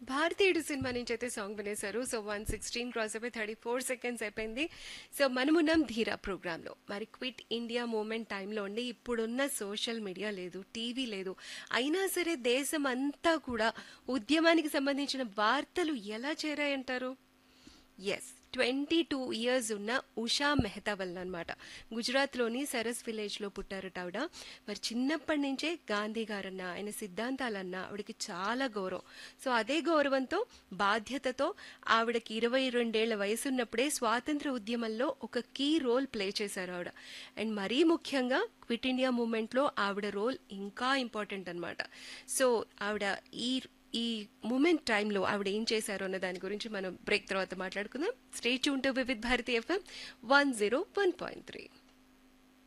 భారతీయుడు సినిమా నుంచి అయితే సాంగ్ వినేశారు సో వన్ సిక్స్టీన్ క్రాస్ అయిపోయి థర్టీ ఫోర్ సెకండ్స్ అయిపోయింది సో మనమున్నాం ధీరా ప్రోగ్రాంలో మరి క్విట్ ఇండియా మూమెంట్ టైంలో ఉండి ఇప్పుడున్న సోషల్ మీడియా లేదు టీవీ లేదు అయినా సరే దేశం అంతా కూడా ఉద్యమానికి సంబంధించిన వార్తలు ఎలా చేరాయంటారు ఎస్ ట్వంటీ టూ ఇయర్స్ ఉన్న ఉషా మెహతా వల్ల అనమాట గుజరాత్లోని సరస్ విలేజ్లో పుట్టారట ఆవిడ మరి చిన్నప్పటి నుంచే గాంధీ గారన్న ఆయన సిద్ధాంతాలన్నా ఆవిడకి చాలా గౌరవం సో అదే గౌరవంతో బాధ్యతతో ఆవిడకి ఇరవై రెండేళ్ల వయసున్నప్పుడే స్వాతంత్ర ఉద్యమంలో ఒక కీ రోల్ ప్లే చేశారు ఆవిడ అండ్ మరీ ముఖ్యంగా క్విట్ ఇండియా మూమెంట్లో ఆవిడ రోల్ ఇంకా ఇంపార్టెంట్ అనమాట సో ఆవిడ ఈ ఈ మూమెంట్ టైంలో ఆవిడ ఏం చేశారో అన్న దాని గురించి మనం బ్రేక్ తర్వాత మాట్లాడుకుందాం stay tune to Vividh Bharati FM one zero one point three